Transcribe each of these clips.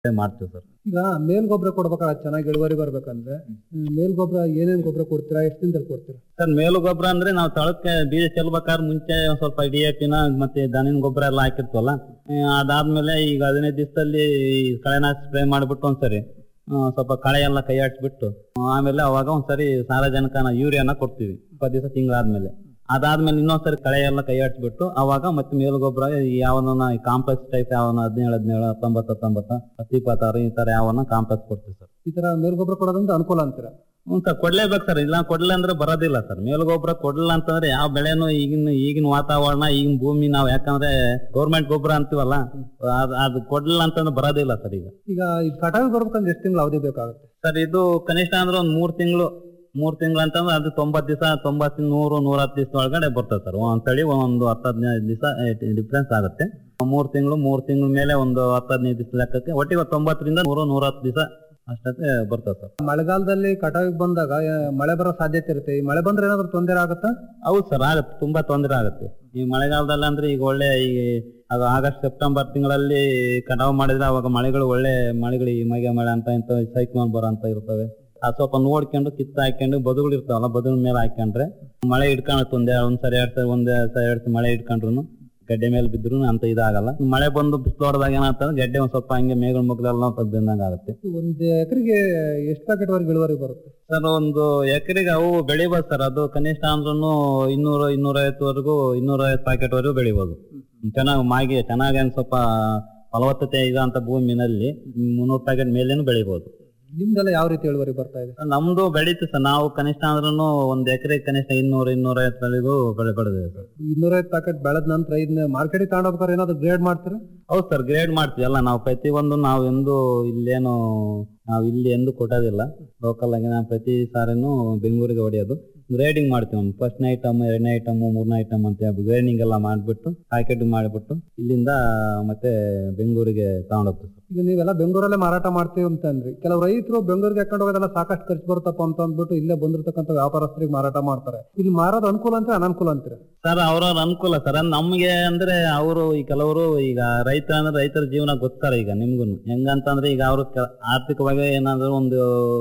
ಮಾಡ್ತೀವಿ ಸರ್ ಈಗ ಮೇಲ್ ಗೊಬ್ಬರ ಕೊಡ್ಬೇಕಾ ಚೆನ್ನಾಗಿ ಇಳುವರಿ ಬರ್ಬೇಕಂದ್ರೆ ಹ್ಮ್, ಮೇಲ್ ಗೊಬ್ಬರ ಏನೇನ್ ಗೊಬ್ಬರ ಕೊಡ್ತೀರಾ ಎಷ್ಟು ದಿನದಲ್ಲಿ ಕೊಡ್ತೀರಾ ಸರ್ ಮೇಲು ಗೊಬ್ಬರ ಅಂದ್ರೆ ನಾವು ತಳಕ್ಕೆ ಬೀಜ ಚೆಲ್ಬೇಕಾದ್ರೆ ಮುಂಚೆ ಒಂದ್ ಸ್ವಲ್ಪ ಡಿ ಎ ಪಿನ ಮತ್ತೆ ದನಿನ ಗೊಬ್ಬರ ಎಲ್ಲ ಹಾಕಿರ್ತೀವಲ್ಲ ಆ, ಅದಾದ್ಮೇಲೆ ಈಗ ಹದಿನೈದು ದಿವಸದಲ್ಲಿ ಕಳೆನಾಶ ಸ್ಪ್ರೇ ಮಾಡಿಬಿಟ್ಟು ಒಂದ್ಸರಿ ಆ, ಸ್ವಲ್ಪ ಕಳೆ ಎಲ್ಲ ಕೈ ಆಡ್ಸ್ಬಿಟ್ಟು ಆ, ಆಮೇಲೆ ಅವಾಗ ಒಂದ್ಸರಿ ಸಾರಜನಕನ ಯೂರಿಯಾನ ಕೊಡ್ತೀವಿ ಇಪ್ಪತ್ತು ದಿವಸ ತಿಂಗಳಾದ್ಮೇಲೆ ಅದಾದ್ಮೇಲೆ ಇನ್ನೊಂದ್ಸರಿ ಕಳೆ ಎಲ್ಲ ಕೈ ಆಡ್ಸ್ಬಿಟ್ಟು ಅವಾಗ ಮತ್ತೆ ಮೇಲು ಗೊಬ್ಬರ ಯಾವನ ಕಾಂಪ್ಲೆಕ್ಸ್ ಟೈಪ್ ಯಾವನ ಹದಿನೇಳು ಹದಿನೇಳು ಹತ್ತೊಂಬತ್ತು ಹತ್ತೊಂಬತ್ತು ಹತ್ತು ಇಪ್ಪತ್ತಾರು ಈ ತರ ಯಾವನ ಕಾಂಪ್ಲೆಕ್ಸ್ ಕೊಡ್ತೀವಿ ಸರ್ ಈ ತರ ಮೇಲ್ ಗೊಬ್ಬರ ಕೊಡೋದ್ರಿಂದ ಅನುಕೂಲ ಅಂತೀರಾ ಹ್ಞೂ ಸರ್ ಕೊಡ್ಲೇಬೇಕು ಸರ್ ಇಲ್ಲ ಕೊಡ್ಲಿಲ್ಲ ಅಂದ್ರೆ ಬರೋದಿಲ್ಲ ಸರ್ ಮೇಲ್ಗೊಬ್ಬರ ಕೊಡ್ಲಿಲ್ಲ ಅಂತಂದ್ರೆ ಯಾವ ಬೆಳೆನೂ ಈಗಿನ ಈಗಿನ ವಾತಾವರಣ ಈಗಿನ ಭೂಮಿ ನಾವು ಯಾಕಂದ್ರೆ ಗೌರ್ಮೆಂಟ್ ಗೊಬ್ಬರ ಅಂತೀವಲ್ಲ ಅದ್- ಅದು ಕೊಡ್ಲಿಲ್ಲ ಅಂತಂದ್ರೆ ಬರೋದಿಲ್ಲ ಸರ್ ಈಗ ಈಗ ಈ ಕಟಾವಿ ಬರ್ಬೇಕಂದ್ರೆ ಎಷ್ಟು ತಿಂಗಳು ಅವಧಿ ಬೇಕಾಗುತ್ತೆ ಸರ್ ಇದು ಕನಿಷ್ಠ ಅಂದ್ರೆ ಒಂದ್ ಮೂರ್ ತಿಂಗಳು ಮೂರ್ ತಿಂಗಳು ಅಂತಂದ್ರೆ ಅದು ತೊಂಬತ್ ದಿವಸ ತೊಂಬತ್ತು ನೂರು ನೂರ ಹತ್ತು ದಿವಸ ಒಳಗಡೆ ಬರ್ತದೆ ಸರ್ ಒಂದ್ ತಳಿ ಒಂದು ಹತ್ತು ಹದಿನೈದು ದಿವಸ ಡಿಫ್ರೆನ್ಸ್ ಆಗುತ್ತೆ ಮೂರ್ ತಿಂಗಳು ಮೂರ್ ತಿಂಗಳ ಮೇಲೆ ಒಂದು ಹತ್ತು ಹದಿನೈದು ದಿವಸ ಲೆಕ್ಕಕ್ಕೆ ಒಟ್ಟಿಗೆ ತೊಂಬತ್ತರಿಂದ ನೂರು ನೂರ ಹತ್ತು ದಿವಸ ಅಷ್ಟಕ್ಕೆ ಬರ್ತದೆ ಸರ್ ಮಳೆಗಾಲದಲ್ಲಿ ಕಟಾವಿಗೆ ಬಂದಾಗ ಆ, ಮಳೆ ಬರೋ ಸಾಧ್ಯತೆ ಇರುತ್ತೆ ಈ ಮಳೆ ಬಂದ್ರೆ ಏನಾದ್ರು ತೊಂದರೆ ಆಗುತ್ತಾ ಹೌದು ಸರ್ ಆಗುತ್ತೆ ತುಂಬಾ ತೊಂದರೆ ಆಗುತ್ತೆ ಈ ಮಳೆಗಾಲದಲ್ಲಿ ಅಂದ್ರೆ ಈಗ ಒಳ್ಳೆ ಈ ಅದು ಆಗಸ್ಟ್ ಸೆಪ್ಟೆಂಬರ್ ತಿಂಗಳಲ್ಲಿ ಕಟಾವು ಮಾಡಿದ್ರೆ ಅವಾಗ ಮಳೆಗಳು ಒಳ್ಳೆ ಮಳೆಗಳು ಈ ಮಗೆ ಮಳೆ ಅಂತ ಇಂತ ಸೈಕ್ಲೋನ್ ಬರೋ ಅಂತ ಇರ್ತವೆ ಅದು ಸ್ವಲ್ಪ ನೋಡ್ಕೊಂಡು ಕಿತ್ತ ಹಾಕೊಂಡು ಬದುಗಳು ಇರ್ತಾವಲ್ಲ ಬದುಗಳ ಮೇಲೆ ಹಾಕೊಂಡ್ರೆ ಮಳೆ ಹಿಡ್ಕೊಳತ್ತೆ ಒಂದ್ ಒಂದ್ಸರಿ ಎರಡ್ ಸರಿ ಒಂದ್ ಸರಿ ಎರಡ್ ಸರಿ ಮಳೆ ಹಿಡ್ಕೊಂಡ್ರು ಗಡ್ಡೆ ಮೇಲೆ ಬಿದ್ರು ಅಂತ ಇದಾಗಲ್ಲ ಮಳೆ ಬಂದು ಬಿಸಿಲು ಹೊಡೆದಾಗ ಏನಾಗ್ತದೆ ಗಡ್ಡೆ ಒಂದ್ ಸ್ವಲ್ಪ ಹಂಗೆ ಮೇಗಳ ಮುಗ್ಲೆಲ್ಲ ಬಂದಂಗ ಆಗುತ್ತೆ ಒಂದು ಎಕರೆಗೆ ಎಷ್ಟು ಪ್ಯಾಕೆಟ್ ವರೆಗೆ ಇಳುವರಿ ಬರುತ್ತೆ ಸರ್ ಒಂದು ಎಕರೆಗೆ ಅವು ಬೆಳಿಬೋದು ಸರ್ ಅದು ಕನಿಷ್ಠ ಅಂದ್ರೂ ಇನ್ನೂರು ಇನ್ನೂರೈವತ್ತುವರೆಗೂ ಇನ್ನೂರೈವತ್ತು ಪ್ಯಾಕೆಟ್ ವರೆಗೂ ಬೆಳಿಬೋದು ಚೆನ್ನಾಗಿ ಮಾಗಿ ಚೆನ್ನಾಗಿ ಒಂದ್ ಸ್ವಲ್ಪ ಫಲವತ್ತತೆ ಇದಂತ ಭೂಮಿನಲ್ಲಿ ಮುನ್ನೂರು ಪ್ಯಾಕೆಟ್ ಮೇಲೇನು ಬೆಳಿಬೋದು ನಿಮ್ದೆಲ್ಲ ಯಾವ ರೀತಿ ಇಳುವರಿ ಬರ್ತಾ ಇದೆ ನಮ್ದು ಬೆಳೀತು ಸರ್ ನಾವು ಕನಿಷ್ಠ ಅಂದ್ರೂ ಒಂದ್ ಎಕರೆ ಕನಿಷ್ಠ ಇನ್ನೂರು ಇನ್ನೂರೈವತ್ತವರೆಗೂ ಬೆಳೆ ಬೆಳೆದಿದೆ ಸರ್ ಇನ್ನೂರೈವತ್ತು ಪ್ಯಾಕೆಟ್ ಬೆಳೆದ ನಂತರ ಇದನ್ನ ಮಾರ್ಕೆಟಿಗೆ ತಗೊಂಡೋಗ್ಬೇಕಾದ್ರೆ ಏನಾದ್ರು ಗ್ರೇಡ್ ಮಾಡ್ತೀರಾ ಹೌದು ಸರ್ ಗ್ರೇಡ್ ಮಾಡ್ತೀವಿ ಎಲ್ಲ ನಾವು ಪ್ರತಿಯೊಂದು ನಾವು ಎಂದು ಇಲ್ಲೇನು ನಾವು ಇಲ್ಲಿ ಎಂದು ಕೊಟ್ಟೋದಿಲ್ಲ ಲೋಕಲ್ ಆಗಿ ನಾವು ಪ್ರತಿ ಸಾರಿನೂ ಬೆಂಗಳೂರಿಗೆ ಹೊಡೆಯೋದು ಗ್ರೇಡಿಂಗ್ ಮಾಡ್ತೀವಿ ಒಂದು ಫಸ್ಟ್ನೇ ಐಟಮ್ ಎರಡನೇ ಐಟಮ್ ಮೂರನೇ ಐಟಮ್ ಅಂತ ಗ್ರೇಡಿಂಗ್ ಎಲ್ಲ ಮಾಡಿಬಿಟ್ಟು ಪ್ಯಾಕೆಟ್ ಮಾಡಿಬಿಟ್ಟು ಇಲ್ಲಿಂದ ಮತ್ತೆ ಬೆಂಗಳೂರಿಗೆ ತಗೊಂಡೋಗ್ತೀವಿ ಸರ್ ಈಗ ನೀವೆಲ್ಲ ಬೆಂಗಳೂರಲ್ಲೇ ಮಾರಾಟ ಮಾಡ್ತೀವಿ ಅಂತ ಅಂದ್ರಿ ಕೆಲವು ರೈತರು ಬೆಂಗಳೂರಿಗೆ ಹಾಕೊಂಡು ಹೋಗೋದೆಲ್ಲ ಸಾಕಷ್ಟು ಖರ್ಚು ಬರುತ್ತಪ್ಪ ಅಂತ ಅಂದ್ಬಿಟ್ಟು ಇಲ್ಲೇ ಬಂದಿರತಕ್ಕಂಥ ವ್ಯಾಪಾರಸ್ಥರಿಗೆ ಮಾರಾಟ ಮಾಡ್ತಾರೆ ಇಲ್ಲಿ ಮಾರೋದು ಅನುಕೂಲ ಅಂತ ಅನಾನುಕೂಲ ಅಂತೀರ ಸರ್ ಅವ್ರವ್ರ ಅನುಕೂಲ ಸರ್ ನಮ್ಗೆ ಅಂದ್ರೆ ಅವರು ಈ ಕೆಲವರು ಈಗ ರೈತ ಅಂದ್ರೆ ರೈತರ ಜೀವನ ಗೊತ್ತಾರೆ ಈಗ ನಿಮ್ಗೂ ಹೆಂಗಂತಂದ್ರೆ ಈಗ ಅವರು ಆರ್ಥಿಕವಾಗಿ ಏನಾದ್ರು ಒಂದು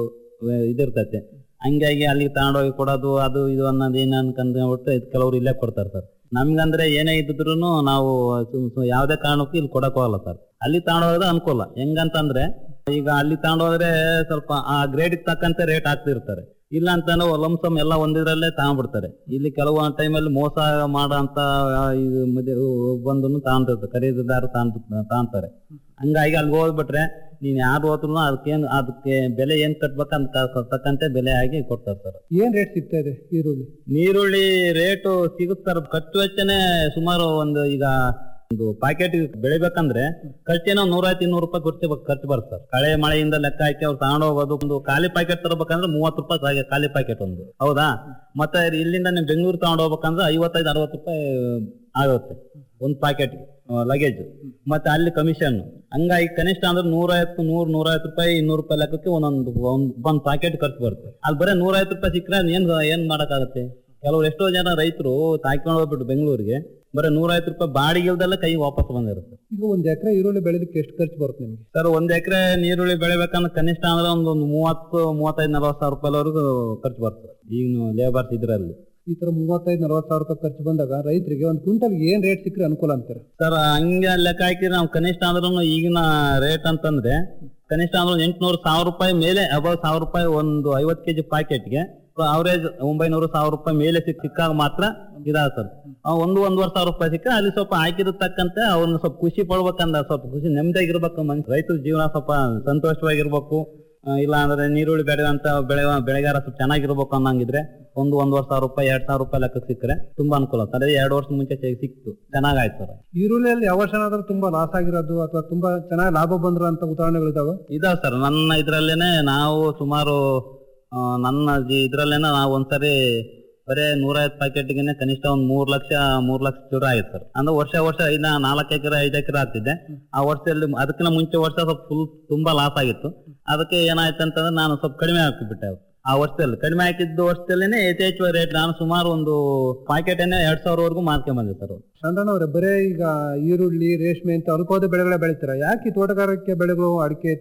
ವ- ಇದಿರ್ತೈತೆ ಹಂಗಾಗಿ ಅಲ್ಲಿಗೆ ತಗೊಂಡೋಗಿ ಕೊಡೋದು ಅದು ಇದು ಅನ್ನೋದು ಏನ್ ಅನ್ಕೊಂಡ್ಬಿಟ್ಟು ಇದ್ ಕೆಲವ್ರು ಇಲ್ಲೇ ಕೊಡ್ತಾರೆ ಸರ್ ನಮ್ಗಂದ್ರೆ ಏನೇ ಇದ್ದಿದ್ರು ನಾವು ಸು- ಸು- ಯಾವ್ದೇ ಕಾರಣಕ್ಕೂ ಇಲ್ಲಿ ಕೊಡಕ್ ಹೋಗಲ್ಲ ಸರ್ ಅಲ್ಲಿ ತಗೊಂಡೋಗೋದು ಅನುಕೂಲ ಹೆಂಗಂತಂದ್ರೆ ಈಗ ಅಲ್ಲಿ ತಗೊಂಡೋದ್ರೆ ಸ್ವಲ್ಪ ಆ ಗ್ರೇಡ್ ತಕ್ಕಂತೆ ರೇಟ್ ಹಾಕ್ತಿರ್ತಾರೆ ಇಲ್ಲ ಅಂತಂದ್ರೆ ಲಂಸಮ್ ಎಲ್ಲ ಒಂದಿದ್ರಲ್ಲೇ ತಗೊಂಡ್ಬಿಡ್ತಾರೆ ಇಲ್ಲಿ ಕೆಲವು ಟೈಮಲ್ಲಿ ಮೋಸ ಮಾಡೋ ಅಂತ ಇದು ಮಧ್ಯ ಬಂದು ತಗೊಂಡಿರ್ತಾರೆ ಖರೀದಿದಾರ ತಗೊಂತಾರೆ ಹಂಗಾಗಿ ಅಲ್ಲಿ ಹೋಗ್ಬಿಟ್ರೆ ನೀನ್ ಯಾರು ಹೋದ್ರು ಅದಕ್ಕೇನು ಅದಕ್ಕೆ ಬೆಲೆ ಏನ್ ಕಟ್ಬೇಕು ಅಂತ ತಕ್ಕಂತೆ ಬೆಲೆ ಆಗಿ ಕೊಡ್ತಾರೆ ಸರ್ ಏನ್ ರೇಟ್ ಸಿಗ್ತಾ ಇದೆ ಈರುಳ್ಳಿ ನೀರುಳ್ಳಿ ರೇಟು ಸಿಗುತ್ತಾರೆ ಖರ್ಚು ವೆಚ್ಚನೇ ಸುಮಾರು ಒಂದು ಈಗ ಒಂದು ಪ್ಯಾಕೆಟ್ ಬೆಳಿಬೇಕಂದ್ರೆ ಖರ್ಚೇನೋ ನೂರೈವತ್ತು ಇನ್ನೂರು ರೂಪಾಯಿ ಖರ್ಚು ಬ- ಖರ್ಚು ಬರುತ್ತೆ ಸರ್ ಕಳೆ ಮಳೆಯಿಂದ ಲೆಕ್ಕ ಹಾಕಿ ಅವ್ರು ತಗೊಂಡು ಹೋಗೋದು ಒಂದು ಖಾಲಿ ಪ್ಯಾಕೆಟ್ ತರಬೇಕಂದ್ರೆ ಮೂವತ್ತು ರೂಪಾಯಿ ಸಾಗೆ ಖಾಲಿ ಪ್ಯಾಕೆಟ್ ಒಂದು ಹೌದಾ ಮತ್ತೆ ಇಲ್ಲಿಂದ ನೀವು ಬೆಂಗಳೂರು ತಗೊಂಡು ಹೋಗ್ಬೇಕಂದ್ರೆ ಐವತ್ತೈದು ಅರವತ್ತು ರೂಪಾಯಿ ಆಗುತ್ತೆ ಒಂದು ಪ್ಯಾಕೆಟ್ ಲಗೇಜ್ ಮತ್ತೆ ಅಲ್ಲಿ ಕಮಿಷನ್ ಹಂಗಾಗಿ ಕನಿಷ್ಠ ಅಂದ್ರೆ ನೂರೈವತ್ತು ನೂರ್ ನೂರೈವತ್ತು ರೂಪಾಯಿ ಇನ್ನೂರು ರೂಪಾಯಿ ಲೆಕ್ಕಕ್ಕೆ ಒಂದೊಂದು ಒಂದ್ ಒಂದ್ ಪ್ಯಾಕೆಟ್ ಖರ್ಚು ಬರುತ್ತೆ ಅಲ್ಲಿ ಬರೀ ನೂರೈವತ್ತು ರೂಪಾಯಿ ಸಿಕ್ಕರೆ ಏನ್ ಏನ್ ಮಾಡಕ್ಕಾಗತ್ತೆ ಕೆಲವ್ರು ಎಷ್ಟೋ ಜನ ರೈತರು ತಾಯ್ಕೊಂಡು ಹೋಗ್ಬಿಟ್ಟು ಬೆಂಗಳೂರಿಗೆ ಬರೀ ನೂರೈವತ್ತು ರೂಪಾಯಿ ಬಾಡಿಗೆ ಇಲ್ದೆಲ್ಲ ಕೈ ವಾಪಸ್ ಬಂದಿರುತ್ತೆ ಈಗ ಒಂದ್ ಎಕರೆ ಈರುಳ್ಳಿ ಬೆಳೆದಕ್ಕೆ ಎಷ್ಟು ಖರ್ಚು ಬರುತ್ತೆ ನಿಮ್ಗೆ ಸರ್ ಒಂದ್ ಎಕರೆ ನೀರುಳ್ಳಿ ಬೆಳಿಬೇಕಂದ್ರೆ ಕನಿಷ್ಠ ಅಂದ್ರೆ ಒಂದು ಒಂದು ಮೂವತ್ತು ಮೂವತ್ತೈದು ನಲವತ್ತು ಸಾವಿರ ರೂಪಾಯಿವರೆಗೂ ಖರ್ಚು ಬರ್ತದೆ ಈಗ ಲೇಬರ್ಸ್ ಇದ್ರಲ್ಲಿ ಈ ತರ ಮೂವತ್ತೈದು ನಲವತ್ತು ಸಾವಿರ ರೂಪಾಯಿ ಖರ್ಚು ಬಂದಾಗ ರೈತರಿಗೆ ಒಂದು ಕ್ವಿಂಟಲ್ ಏನ್ ರೇಟ್ ಸಿಕ್ಕರೆ ಅನುಕೂಲ ಅಂತಾರೆ ಸರ್ ಹಂಗೆ ಲೆಕ್ಕ ಹಾಕಿದ್ರೆ ನಾವು ಕನಿಷ್ಠ ಅಂದ್ರೂ ಈಗಿನ ರೇಟ್ ಅಂತಂದ್ರೆ ಕನಿಷ್ಠ ಅಂದ್ರೆ ಒಂದು ಎಂಟ್ನೂರು ಸಾವಿರ ರೂಪಾಯಿ ಮೇಲೆ ಅಬೌವ್ ಸಾವಿರ ರೂಪಾಯಿ ಒಂದು ಐವತ್ತು ಕೆಜಿ ಪ್ಯಾಕೆಟ್ಗೆ ಅವರೇಜ್ ಒಂಬೈನೂರು ಸಾವಿರ ರೂಪಾಯಿ ಮೇಲೆ ಸಿಕ್ ಸಿಕ್ಕಾಗ ಮಾತ್ರ ಇದಾದ ಸರ್ ಆ ಒಂದು ಒಂದೂವರೆ ಸಾವಿರ ರೂಪಾಯಿ ಸಿಕ್ಕ ಅಲ್ಲಿ ಸ್ವಲ್ಪ ಹಾಕಿರತಕ್ಕಂತೆ ಅವ್ರನ್ನ ಸ್ವಲ್ಪ ಖುಷಿ ಪಡ್ಬೇಕಂದ ಸ್ವಲ್ಪ ಖುಷಿ ನೆಮ್ಮದಿಯಾಗಿರ್ಬೇಕು ಮನುಷ್ಯ ರೈತರ ಜೀವನ ಸ್ವಲ್ಪ ಸಂತೋಷವಾಗಿರ್ಬೇಕು ಆ, ಇಲ್ಲ ಅಂದ್ರೆ ನೀರುಳ್ಳಿ ಬೆಳೆದಂತ ಬೆಳೆ ಬೆಳೆಗಾರ ಸ್ವಲ್ಪ ಚೆನ್ನಾಗಿರ್ಬೇಕು ಅನ್ನಂಗಿದ್ರೆ ಒಂದು ಒಂದೂವರೆ ಸಾವಿರ ರೂಪಾಯಿ ಎರಡ್ ಸಾವಿರ ರೂಪಾಯಿ ಲೆಕ್ಕ ಸಿಕ್ಕರೆ ತುಂಬಾ ಅನುಕೂಲ ಸರ್ ಅದೇ ಎರಡು ವರ್ಷ ಮುಂಚೆ ಚೆ- ಸಿಕ್ತು ಚೆನ್ನಾಗಾಯ್ತು ಸರ್ ಈರುಳ್ಳಿಯಲ್ಲಿ ಯಾವ ವರ್ಷ ಏನಾದ್ರೂ ತುಂಬಾ ಲಾಸ್ ಆಗಿರೋದು ಅಥವಾ ತುಂಬಾ ಚೆನ್ನಾಗಿ ಲಾಭ ಬಂದಿರೋ ಅಂತ ಉದಾಹರಣೆಗಳಿದಾವೆ ಇದಾವ ಸರ್ ನನ್ನ ಇದ್ರಲ್ಲೇನೆ ನಾವು ಸುಮಾರು ಆ, ನನ್ನ ಜಿ- ಇದ್ರಲ್ಲೇನೆ ನಾವು ಒಂದ್ಸರಿ ಬರೇ ನೂರೈವತ್ತು ಪ್ಯಾಕೆಟ್ಗೆ ಕನಿಷ್ಠ ಒಂದ್ ಮೂರ್ ಲಕ್ಷ ಮೂರ್ ಲಕ್ಷ ಚೂರ ಆಗಿತ್ತು ಸರ್ ಅಂದ್ರೆ ವರ್ಷ ವರ್ಷ ಐದ ನಾಲ್ಕು ಎಕರೆ ಐದು ಎಕರೆ ಆಗ್ತಿದ್ದೆ ಆ ವರ್ಷದಲ್ಲಿ ಅದಕ್ಕಿಂತ ಮುಂಚೆ ವರ್ಷ ಸ್ವಲ್ಪ ಫುಲ್ ತುಂಬಾ ಲಾಸ್ ಆಗಿತ್ತು ಅದಕ್ಕೆ ಏನಾಯ್ತು ಅಂತಂದ್ರೆ ನಾನು ಸ್ವಲ್ಪ ಕಡಿಮೆ ಹಾಕಿಬಿಟ್ಟೆ ಆ ವರ್ಷದಲ್ಲಿ ಕಡಿಮೆ ಹಾಕಿದ್ದು ವರ್ಷದಲ್ಲೇನೆ ಯಥೇಚ್ಛ ರೇಟ್ ನಾನು ಸುಮಾರು ಒಂದು ಪಾಕೆಟ್ ಎರಡ್ ಸಾವಿರವರೆಗೂ ಮಾರ್ಕೆ ಬಂದೆ ಸರ್ ಚಂದ್ರಣ್ಣವ್ರೆ ಬರೇ ಈಗ ಈರುಳ್ಳಿ ರೇಷ್ಮೆ ಅಂತ ಅಲ್ಪಾವಧಿ ಬೆಳೆಗಳೇ ಬೆಳಿತೀರಾ ಯಾಕೆ ಈ ತೋಟಗಾರಿಕೆ ಬೆಳೆಗಳು ಅಡಿಕೆ